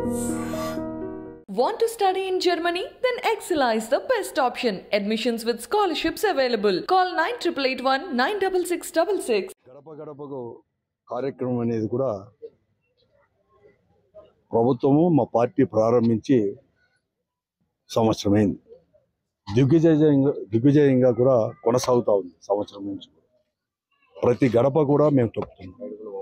Want to study in Germany? Then Excella is the best option. Admissions with scholarships available. Call 9881 96666. గడప గడపకు కార్యక్రమం అనేది కూడా ప్రభుత్వము మా పార్టీ ప్రారంభించి సంవత్సరమైంది దిగ్విజయంగా దిగ్విజయంగా కూడా కొనసాగుతూ ఉంది సంవత్సరం నుంచి ప్రతి గడప కూడా మేము తొక్కుతున్నాం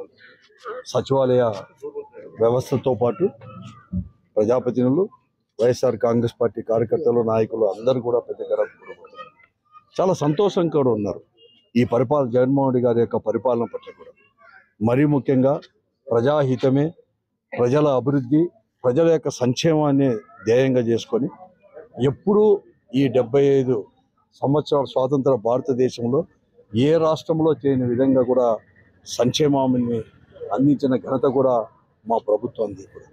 సచివాలయ వ్యవస్థతో పాటు ప్రజాప్రతినిధులు వైఎస్ఆర్ కాంగ్రెస్ పార్టీ కార్యకర్తలు నాయకులు అందరూ కూడా ప్రతి గడప కూడా పోతున్నారు. చాలా సంతోషంగా కూడా ఉన్నారు ఈ పరిపాలన జగన్మోహన్ రెడ్డి గారి యొక్క పరిపాలన పట్ల కూడా మరీ ముఖ్యంగా ప్రజాహితమే ప్రజల అభివృద్ధి ప్రజల యొక్క సంక్షేమాన్ని ధ్యేయంగా చేసుకొని ఎప్పుడూ ఈ డెబ్బై ఐదు సంవత్సరాల స్వాతంత్ర భారతదేశంలో ఏ రాష్ట్రంలో చేయని విధంగా కూడా సంక్షేమాన్ని అందించిన ఘనత కూడా మా ప్రభుత్వానికి కూడా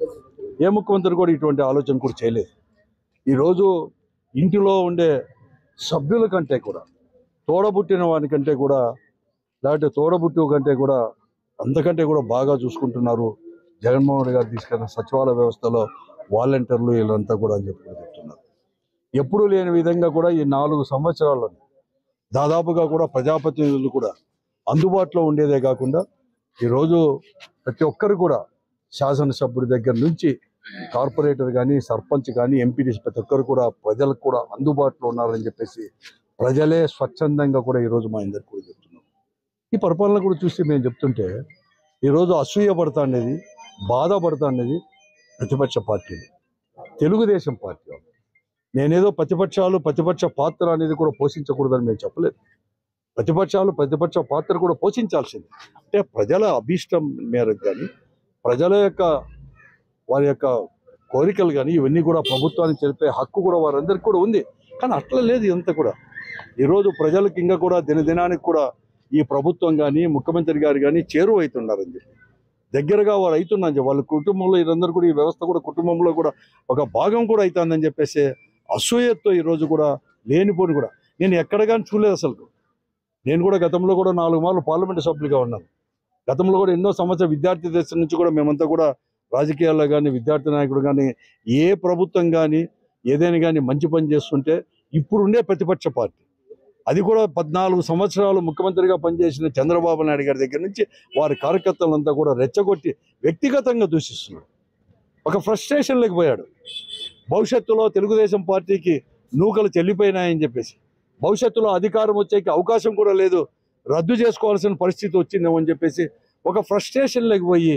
ఏ ముఖ్యమంత్రి కూడా ఇటువంటి ఆలోచన కూడా చేయలేదు ఈరోజు ఇంటిలో ఉండే సభ్యుల కంటే కూడా తోడబుట్టిన వానికంటే కూడా లేకపోతే తోడబుట్టు కంటే కూడా అంతకంటే కూడా బాగా చూసుకుంటున్నారు జగన్మోహన్ రెడ్డి గారు తీసుకున్న సచివాలయ వ్యవస్థలో వాలంటీర్లు వీళ్ళంతా కూడా అని చెప్పి చెప్తున్నారు ఎప్పుడూ లేని విధంగా కూడా ఈ నాలుగు సంవత్సరాల్లో దాదాపుగా కూడా ప్రజాప్రతినిధులు కూడా అందుబాటులో ఉండేదే కాకుండా ఈరోజు ప్రతి ఒక్కరు కూడా శాసనసభ్యుడి దగ్గర నుంచి కార్పొరేటర్ కానీ సర్పంచ్ కానీ ఎంపీటీ ప్రతి ఒక్కరు కూడా ప్రజలకు కూడా అందుబాటులో ఉన్నారని చెప్పేసి ప్రజలే స్వచ్ఛందంగా కూడా ఈరోజు మా అందరికి కూడా చెప్తున్నాం ఈ పరిపాలన కూడా చూసి మేము చెప్తుంటే ఈరోజు అసూయ పడతా అనేది బాధపడతా అనేది ప్రతిపక్ష పార్టీలు తెలుగుదేశం పార్టీ వాళ్ళు. నేనేదో ప్రతిపక్షాలు ప్రతిపక్ష పాత్ర అనేది కూడా పోషించకూడదని మేము చెప్పలేదు ప్రతిపక్షాలు ప్రతిపక్ష పాత్ర కూడా పోషించాల్సింది అంటే ప్రజల అభీష్టం మేరకు కానీ ప్రజల యొక్క వారి యొక్క కోరికలు కానీ ఇవన్నీ కూడా ప్రభుత్వానికి తెలిపే హక్కు కూడా వారందరికీ కూడా ఉంది కానీ అట్లా లేదు ఇదంతా కూడా ఈరోజు ప్రజలకు ఇంకా కూడా దినదినానికి కూడా ఈ ప్రభుత్వం కానీ ముఖ్యమంత్రి గారు కానీ చేరువవుతున్నారని చెప్పి దగ్గరగా వారు అవుతున్నారని చెప్పి వాళ్ళ కుటుంబంలో వీరందరూ కూడా ఈ వ్యవస్థ కూడా కుటుంబంలో కూడా ఒక భాగం కూడా అవుతుందని చెప్పేసి అసూయతో ఈరోజు కూడా లేనిపోని కూడా నేను ఎక్కడ కానీ చూడలేదు అసలు నేను కూడా గతంలో కూడా నాలుగు మార్లు పార్లమెంటు సభ్యులుగా ఉన్నాను గతంలో కూడా ఎన్నో సంవత్సరాల విద్యార్థి దశ నుంచి కూడా మేమంతా కూడా రాజకీయాల్లో కానీ విద్యార్థి నాయకుడు కానీ ఏ ప్రభుత్వం కానీ ఏదైనా కానీ మంచి పని చేస్తుంటే ఇప్పుడుండే ప్రతిపక్ష పార్టీ అది కూడా పద్నాలుగు సంవత్సరాలు ముఖ్యమంత్రిగా పనిచేసిన చంద్రబాబు నాయుడు గారి దగ్గర నుంచి వారి కార్యకర్తలంతా కూడా రెచ్చగొట్టి వ్యక్తిగతంగా దూషిస్తున్నాడు ఒక ఫ్రస్ట్రేషన్లోకి పోయాడు భవిష్యత్తులో తెలుగుదేశం పార్టీకి నూకలు చెల్లిపోయినాయని చెప్పేసి భవిష్యత్తులో అధికారం వచ్చేకి అవకాశం కూడా లేదు రద్దు చేసుకోవాల్సిన పరిస్థితి వచ్చిందేమని చెప్పేసి ఒక ఫ్రస్ట్రేషన్లోకి పోయి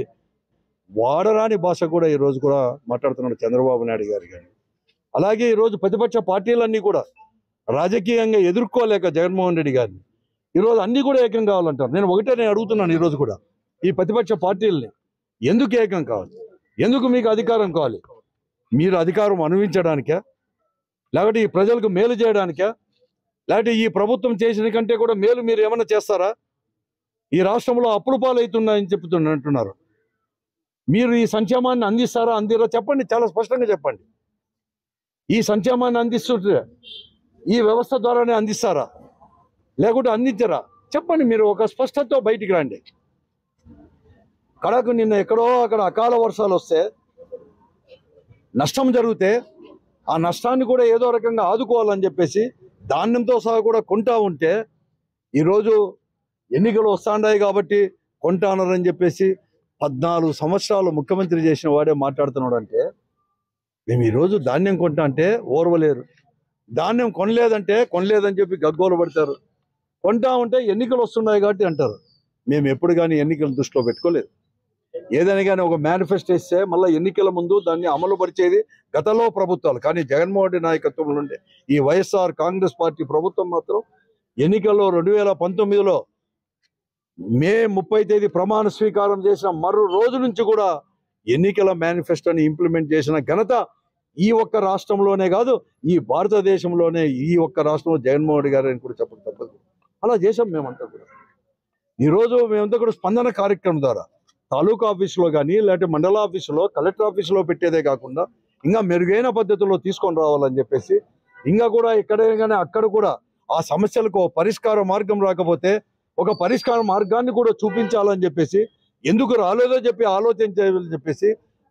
వాడరాని భాష కూడా ఈ రోజు కూడా మాట్లాడుతున్నాడు చంద్రబాబు నాయుడు గారు కానీ అలాగే ఈరోజు ప్రతిపక్ష పార్టీలన్నీ కూడా రాజకీయంగా ఎదుర్కోలేక జగన్మోహన్ రెడ్డి గారిని ఈరోజు అన్ని కూడా ఏకం కావాలంటారు నేను ఒకటే నేను అడుగుతున్నాను ఈరోజు కూడా ఈ ప్రతిపక్ష పార్టీలని ఎందుకు ఏకం కావాలి ఎందుకు మీకు అధికారం కావాలి మీరు అధికారం అనుభవించడానికా లేకపోతే ఈ ప్రజలకు మేలు చేయడానికా లేకపోతే ఈ ప్రభుత్వం చేసిన కంటే కూడా మేలు మీరు ఏమైనా చేస్తారా ఈ రాష్ట్రంలో అప్పులు పాలవుతున్నాయని చెప్తున్నట్టున్నారు మీరు ఈ సంక్షేమాన్ని అందిస్తారా అందిరా చెప్పండి చాలా స్పష్టంగా చెప్పండి ఈ సంక్షేమాన్ని అందిస్తుంటే ఈ వ్యవస్థ ద్వారానే అందిస్తారా లేకుంటే అందించరా చెప్పండి మీరు ఒక స్పష్టతతో బయటికి రండి కడకు నిన్న ఎక్కడో అక్కడ అకాల వర్షాలు వస్తే నష్టం జరిగితే ఆ నష్టాన్ని కూడా ఏదో రకంగా ఆదుకోవాలని చెప్పేసి ధాన్యంతో సహా కూడా కొంటా ఉంటే ఈరోజు ఎన్నికలు వస్తాండాయి కాబట్టి కొంటానని చెప్పేసి పద్నాలుగు సంవత్సరాలు ముఖ్యమంత్రి చేసిన వాడే మాట్లాడుతున్నాడు అంటే మేము ఈరోజు ధాన్యం కొంటా అంటే ఓర్వలేరు ధాన్యం కొనలేదంటే కొనలేదని చెప్పి గగ్గోలు పడతారు కొంటా ఉంటే ఎన్నికలు వస్తున్నాయి కాబట్టి అంటారు మేము ఎప్పుడు కానీ ఎన్నికలు దృష్టిలో పెట్టుకోలేదు ఏదైనా కానీ ఒక మేనిఫెస్టో ఇస్తే మళ్ళీ ఎన్నికల ముందు దాన్ని అమలు పరిచేది గతంలో ప్రభుత్వాలు కానీ జగన్మోహన్ రెడ్డి నాయకత్వంలో ఉండే ఈ వైఎస్ఆర్ కాంగ్రెస్ పార్టీ ప్రభుత్వం మాత్రం ఎన్నికల్లో రెండు వేల పంతొమ్మిదిలో మే ముప్పై తేదీ ప్రమాణ స్వీకారం చేసిన మరో రోజు నుంచి కూడా ఎన్నికల మేనిఫెస్టోని ఇంప్లిమెంట్ చేసిన ఘనత ఈ ఒక్క రాష్ట్రంలోనే కాదు ఈ భారతదేశంలోనే ఈ ఒక్క రాష్ట్రంలో జగన్మోహన్ రెడ్డి గారు అని కూడా చెప్పడం తప్పదు అలా చేసాం మేమంతా కూడా ఈరోజు మేమంతా కూడా స్పందన కార్యక్రమం ద్వారా తాలూకా ఆఫీసులో కానీ లేకపోతే మండల ఆఫీసులో కలెక్టర్ ఆఫీసులో పెట్టేదే కాకుండా ఇంకా మెరుగైన పద్ధతిలో తీసుకొని రావాలని చెప్పేసి ఇంకా కూడా ఎక్కడైనా కానీ అక్కడ కూడా ఆ సమస్యలకు ఓ పరిష్కార మార్గం రాకపోతే ఒక పరిష్కార మార్గాన్ని కూడా చూపించాలని చెప్పేసి ఎందుకు రాలేదో చెప్పి ఆలోచించాలని చెప్పేసి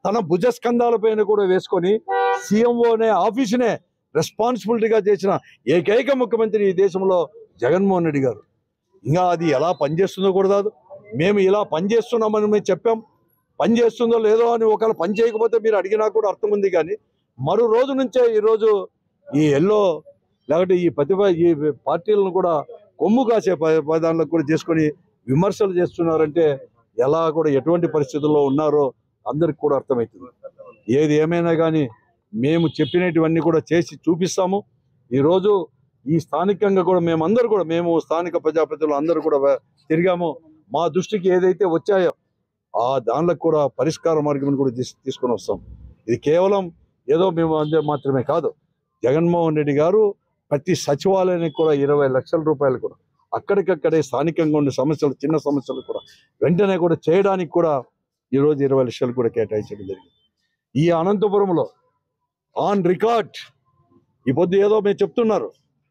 తన భుజస్కంధాల పైన కూడా వేసుకొని సీఎంఓ అనే ఆఫీసునే రెస్పాన్సిబిలిటీగా చేసిన ఏకైక ముఖ్యమంత్రి ఈ దేశంలో జగన్మోహన్ రెడ్డి గారు ఇంకా అది ఎలా పనిచేస్తుందో కూడా కాదు మేము ఇలా పనిచేస్తున్నామని మేము చెప్పాం పని చేస్తుందో లేదో అని ఒకవేళ పని చేయకపోతే మీరు అడిగినా కూడా అర్థం ఉంది కానీ మరో రోజు నుంచే ఈరోజు ఈ ఎల్లో లేకపోతే ఈ ప్రతిభ ఈ పార్టీలను కూడా కొమ్ము కాసే ప- పదాలను కూడా చేసుకొని విమర్శలు చేస్తున్నారంటే ఎలా కూడా ఎటువంటి పరిస్థితుల్లో ఉన్నారో అందరికి కూడా అర్థమవుతుంది ఏది ఏమైనా కానీ మేము చెప్పినటువన్నీ కూడా చేసి చూపిస్తాము ఈరోజు ఈ స్థానికంగా కూడా మేమందరూ కూడా మేము స్థానిక ప్రజాప్రతినిధులు అందరూ కూడా వే- తిరిగాము మా దృష్టికి ఏదైతే వచ్చాయో ఆ దానిలకు కూడా పరిష్కార మార్గం కూడా తీస్- తీసుకొని వస్తాం ఇది కేవలం ఏదో మేము అందే మాత్రమే కాదు జగన్మోహన్ రెడ్డి గారు ప్రతి సచివాలయానికి కూడా ఇరవై లక్షల రూపాయలు కూడా అక్కడికక్కడే స్థానికంగా ఉండే సమస్యలు చిన్న సమస్యలు కూడా వెంటనే కూడా చేయడానికి కూడా ఈరోజు ఇరవై లక్షలు కూడా కేటాయించడం జరిగింది ఈ అనంతపురంలో ఆన్ రికార్డ్ ఈ పొద్దు ఏదో మేము చెప్తున్నారు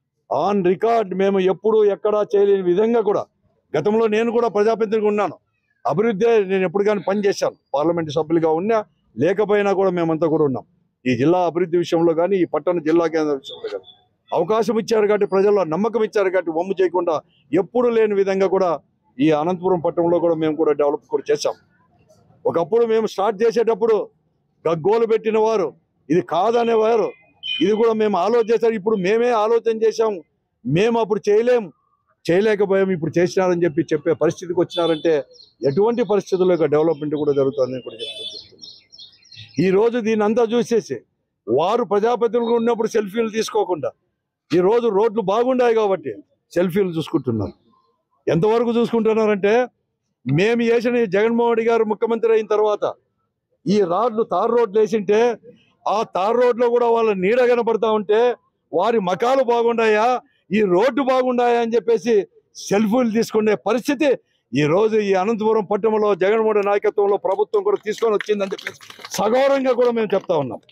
ఆన్ రికార్డ్ మేము ఎప్పుడు ఎక్కడా చేయలేని విధంగా కూడా గతంలో నేను కూడా ప్రజాప్రతినిధిగా ఉన్నాను అభివృద్ధి నేను ఎప్పుడు కానీ పని చేశాను పార్లమెంటు సభ్యులుగా ఉన్నా లేకపోయినా కూడా మేమంతా కూడా ఉన్నాం ఈ జిల్లా అభివృద్ధి విషయంలో కానీ ఈ పట్టణ జిల్లా కేంద్ర విషయంలో కానీ అవకాశం ఇచ్చారు కాబట్టి ప్రజల్లో నమ్మకం ఇచ్చారు కాబట్టి వమ్ము చేయకుండా ఎప్పుడు లేని విధంగా కూడా ఈ అనంతపురం పట్టణంలో కూడా మేము కూడా డెవలప్ కూడా చేశాం ఒకప్పుడు మేము స్టార్ట్ చేసేటప్పుడు గగ్గోలు పెట్టిన వారు ఇది కాదనేవారు ఇది కూడా మేము ఆలోచన చేశారు ఇప్పుడు మేమే ఆలోచన చేశాం మేము అప్పుడు చేయలేం చేయలేకపోయాం ఇప్పుడు చేసినారని చెప్పి చెప్పే పరిస్థితికి వచ్చినారంటే ఎటువంటి పరిస్థితుల్లో ఇక డెవలప్మెంట్ కూడా జరుగుతుందని కూడా చెప్తూ చెప్తున్నాను ఈ రోజు దీన్ని అంతా చూసేసి వారు ప్రజాప్రతినిధులు ఉన్నప్పుడు సెల్ఫీలు తీసుకోకుండా ఈ రోజు రోడ్లు బాగున్నాయి కాబట్టి సెల్ఫీలు చూసుకుంటున్నారు ఎంతవరకు చూసుకుంటున్నారంటే మేము వేసిన ఈ జగన్మోహన్ రెడ్డి గారు ముఖ్యమంత్రి అయిన తర్వాత ఈ రాడ్లు తార్ రోడ్లు వేసింటే ఆ తార్ రోడ్లో కూడా వాళ్ళ నీడ కనపడతా ఉంటే వారి మకాలు బాగున్నాయా ఈ రోడ్డు బాగున్నాయా అని చెప్పేసి సెల్ఫీలు తీసుకునే పరిస్థితి ఈ రోజు ఈ అనంతపురం పట్టణంలో జగన్మోహన్ రెడ్డి నాయకత్వంలో ప్రభుత్వం కూడా తీసుకొని వచ్చిందని చెప్పేసి సగౌరవంగా కూడా మేము చెప్తా ఉన్నాం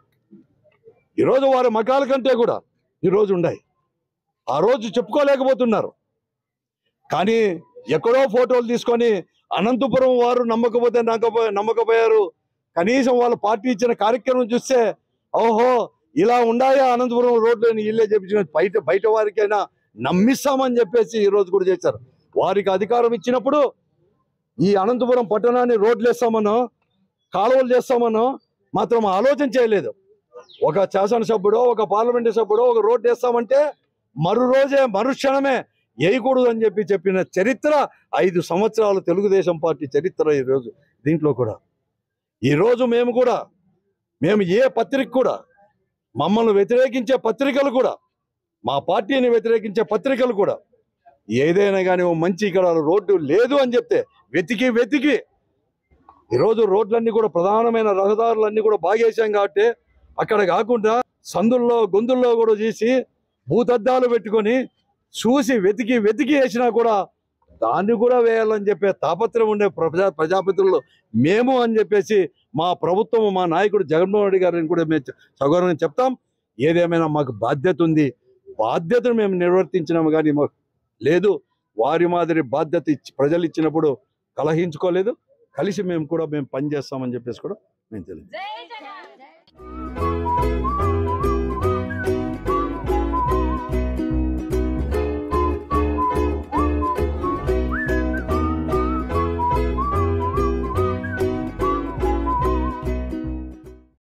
ఈరోజు వారి మకాల కంటే కూడా ఈరోజు ఉన్నాయి ఆ రోజు చెప్పుకోలేకపోతున్నారు కానీ ఎక్కడో ఫోటోలు తీసుకొని అనంతపురం వారు నమ్మకపోతే నమ్మకపో నమ్మకపోయారు కనీసం వాళ్ళ పార్టీ ఇచ్చిన కార్యక్రమం చూస్తే ఓహో ఇలా ఉండాయా అనంతపురం రోడ్లు అని ఇల్లే చెప్పించిన బయట బయట వారికైనా నమ్మిస్తామని చెప్పేసి ఈ రోజు కూడా చేశారు వారికి అధికారం ఇచ్చినప్పుడు ఈ అనంతపురం పట్టణాన్ని రోడ్లు వేస్తామనో కాలువలు చేస్తామనో మాత్రం ఆలోచన చేయలేదు ఒక శాసనసభ్యుడో ఒక పార్లమెంటు సభ్యుడో ఒక రోడ్డు వేస్తామంటే మరు రోజే మరుక్షణమే వేయకూడదు అని చెప్పి చెప్పిన చరిత్ర ఐదు సంవత్సరాలు తెలుగుదేశం పార్టీ చరిత్ర ఈరోజు దీంట్లో కూడా ఈరోజు మేము కూడా మేము ఏ పత్రిక కూడా మమ్మల్ని వ్యతిరేకించే పత్రికలు కూడా మా పార్టీని వ్యతిరేకించే పత్రికలు కూడా ఏదైనా కానీ ఓ మంచి ఇక్కడ రోడ్డు లేదు అని చెప్తే వెతికి వెతికి ఈరోజు రోడ్లన్నీ కూడా ప్రధానమైన రహదారులన్నీ కూడా బాగేసాం కాబట్టి అక్కడ కాకుండా సందుల్లో గొంతుల్లో కూడా చేసి భూతద్దాలు పెట్టుకొని చూసి వెతికి వెతికి వేసినా కూడా దాన్ని కూడా వేయాలని చెప్పే తాపత్రయం ఉండే ప్రజా ప్రజాపతుల్లో మేము అని చెప్పేసి మా ప్రభుత్వం మా నాయకుడు జగన్మోహన్ రెడ్డి గారిని కూడా మేము సగౌరవం చెప్తాం ఏదేమైనా మాకు బాధ్యత ఉంది బాధ్యతను మేము నిర్వర్తించినాము కానీ మాకు లేదు వారి మాదిరి బాధ్యత ఇచ్చి ప్రజలు ఇచ్చినప్పుడు కలహించుకోలేదు కలిసి మేము కూడా మేము పనిచేస్తామని చెప్పేసి కూడా మేము తెలియదు జై